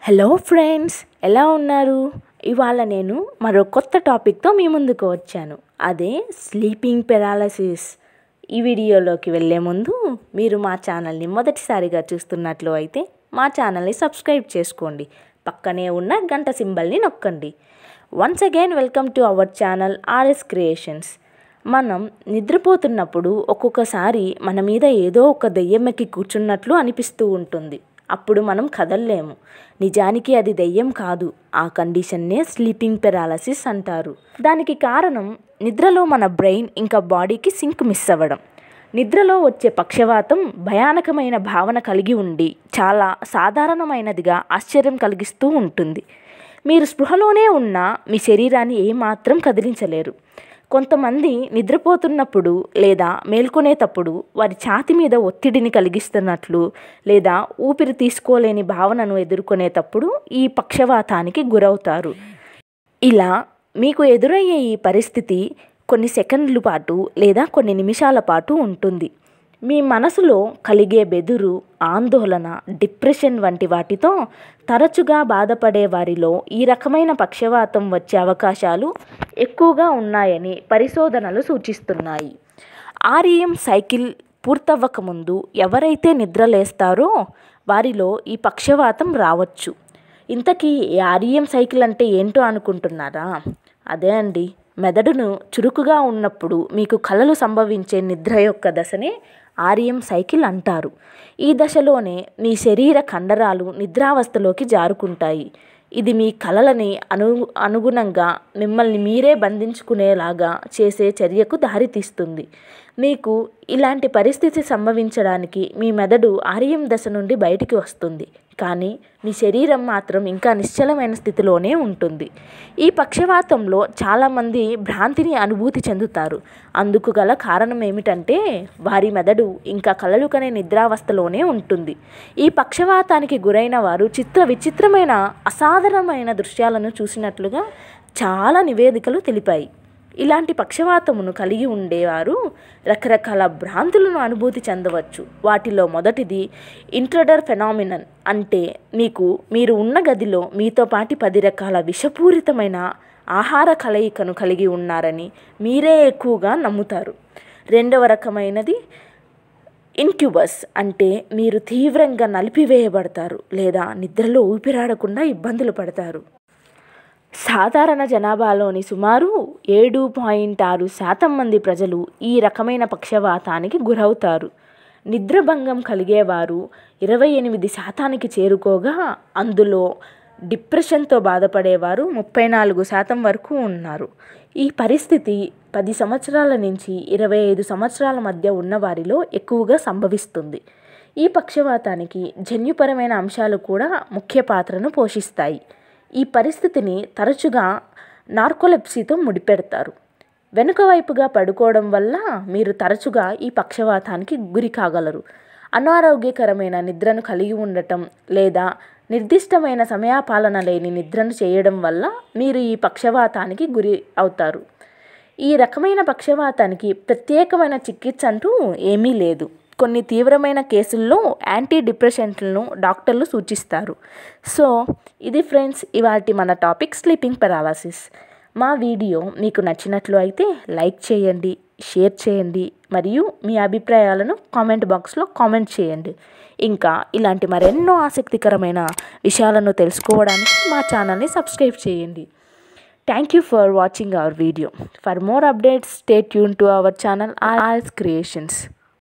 hello friends ఎలా ఉన్నారు ఇవాళ నేను మరో కొత్త టాపిక్తో మీ ముందుకు వచ్చాను అదే స్లీపింగ్ పెరాలసిస్ ఈ వీడియోలోకి వెళ్ళే ముందు మీరు మా ఛానల్ని మొదటిసారిగా చూస్తున్నట్లు అయితే మా ఛానల్ని సబ్స్క్రైబ్ చేసుకోండి పక్కనే ఉన్న గంట సింబల్ని నొక్కండి once again welcome to our channel RS creations మనం నిద్రపోతున్నప్పుడు ఒక్కొక్కసారి మన మీద ఏదో ఒక దెయ్యం ఎక్కి కూర్చున్నట్లు అనిపిస్తూ ఉంటుంది అప్పుడు మనం కదలలేము నిజానికి అది దెయ్యం కాదు ఆ కండిషన్నే స్లీపింగ్ పెరాలసిస్ అంటారు దానికి కారణం నిద్రలో మన బ్రెయిన్ ఇంకా బాడీకి సింక్ మిస్ అవ్వడం నిద్రలో వచ్చే పక్షవాతం భయానకమైన భావన కలిగి ఉండి చాలా సాధారణమైనదిగా ఆశ్చర్యం కలిగిస్తూ ఉంటుంది మీరు స్పృహలోనే ఉన్నా మీ శరీరాన్ని ఏమాత్రం కదిలించలేరు కొంతమంది నిద్రపోతున్నప్పుడు లేదా మేల్కొనేటప్పుడు వారి ఛాతి మీద ఒత్తిడిని కలిగిస్తున్నట్లు లేదా ఊపిరి తీసుకోలేని భావనను ఎదుర్కొనేటప్పుడు ఈ పక్షవాతానికి గురవుతారు ఇలా మీకు ఎదురయ్యే ఈ పరిస్థితి కొన్ని సెకండ్ల పాటు లేదా కొన్ని నిమిషాల పాటు ఉంటుంది మీ మనసులో కలిగే బెదురు ఆందోళన డిప్రెషన్ వంటి వాటితో తరచుగా బాధపడే వారిలో ఈ రకమైన పక్షవాతం వచ్చే అవకాశాలు ఎక్కువగా ఉన్నాయని పరిశోధనలు సూచిస్తున్నాయి ఆర్ఈఎం సైకిల్ పూర్తవ్వకముందు ఎవరైతే నిద్రలేస్తారో వారిలో ఈ పక్షవాతం రావచ్చు ఇంతకీ ఈ ఆర్ఈఎం సైకిల్ అంటే ఏంటో అనుకుంటున్నారా అదే అండి మెదడును చురుకుగా ఉన్నప్పుడు మీకు కలలు సంభవించే నిద్ర యొక్క దశనే ఆర్ఎం సైకిల్ అంటారు ఈ దశలోనే మీ శరీర కండరాలు నిద్రావస్థలోకి జారుకుంటాయి ఇది మీ కలలని అను అనుగుణంగా మిమ్మల్ని మీరే బంధించుకునేలాగా చేసే చర్యకు దారితీస్తుంది మీకు ఇలాంటి పరిస్థితి సంభవించడానికి మీ మెదడు ఆర్యం దశ నుండి బయటికి వస్తుంది కానీ మీ శరీరం మాత్రం ఇంకా నిశ్చలమైన స్థితిలోనే ఉంటుంది ఈ పక్షవాతంలో చాలామంది భ్రాంతిని అనుభూతి చెందుతారు అందుకు గల కారణం ఏమిటంటే వారి మెదడు ఇంకా కలలు కనే నిద్రావస్థలోనే ఉంటుంది ఈ పక్షవాతానికి గురైన వారు చిత్ర విచిత్రమైన అసాధారణమైన దృశ్యాలను చూసినట్లుగా చాలా నివేదికలు తెలిపాయి ఇలాంటి పక్షవాతమును కలిగి ఉండేవారు రకరకాల భ్రాంతులను అనుభూతి చెందవచ్చు వాటిలో మొదటిది ఇంట్రడర్ ఫెనామినన్ అంటే మీకు మీరు ఉన్న గదిలో మీతో పాటి పది రకాల విషపూరితమైన ఆహార కలయికను కలిగి ఉన్నారని మీరే ఎక్కువగా నమ్ముతారు రెండవ రకమైనది ఇన్క్యుబస్ అంటే మీరు తీవ్రంగా నలిపివేయబడతారు లేదా నిద్రలో ఊపిరాడకుండా ఇబ్బందులు పడతారు సాధారణ జనాభాలోని సుమారు ఏడు పాయింట్ ఆరు శాతం మంది ప్రజలు ఈ రకమైన పక్షవాతానికి గురవుతారు నిద్రభంగం కలిగేవారు ఇరవై ఎనిమిది శాతానికి చేరుకోగా అందులో డిప్రెషన్తో బాధపడేవారు ముప్పై నాలుగు శాతం వరకు ఉన్నారు ఈ పరిస్థితి పది సంవత్సరాల నుంచి ఇరవై ఐదు సంవత్సరాల మధ్య ఉన్నవారిలో ఎక్కువగా సంభవిస్తుంది ఈ పక్షవాతానికి జన్యుపరమైన అంశాలు కూడా ముఖ్య పాత్రను పోషిస్తాయి ఈ పరిస్థితిని తరచుగా నార్కోలెప్సీతో ముడిపెడతారు వెనుక వైపుగా పడుకోవడం వల్ల మీరు తరచుగా ఈ పక్షవాతానికి గురి కాగలరు అనారోగ్యకరమైన నిద్రను కలిగి ఉండటం లేదా నిర్దిష్టమైన సమయాపాలన లేని నిద్రను చేయడం వల్ల మీరు ఈ పక్షవాతానికి గురి అవుతారు ఈ రకమైన పక్షవాతానికి ప్రత్యేకమైన చికిత్స అంటూ ఏమీ లేదు కొన్ని తీవ్రమైన కేసుల్లో యాంటీ డిప్రెషెంట్లను డాక్టర్లు సూచిస్తారు సో ఇది ఫ్రెండ్స్ ఇవాటి మన టాపిక్ స్లీపింగ్ పెరాలసిస్ మా వీడియో మీకు నచ్చినట్లు అయితే లైక్ చేయండి షేర్ చేయండి మరియు మీ అభిప్రాయాలను కామెంట్ బాక్స్లో కామెంట్ చేయండి ఇంకా ఇలాంటి మరెన్నో ఆసక్తికరమైన విషయాలను తెలుసుకోవడానికి మా ఛానల్ని సబ్స్క్రైబ్ చేయండి thank you for watching our video for more updates stay tune to our channel RS creations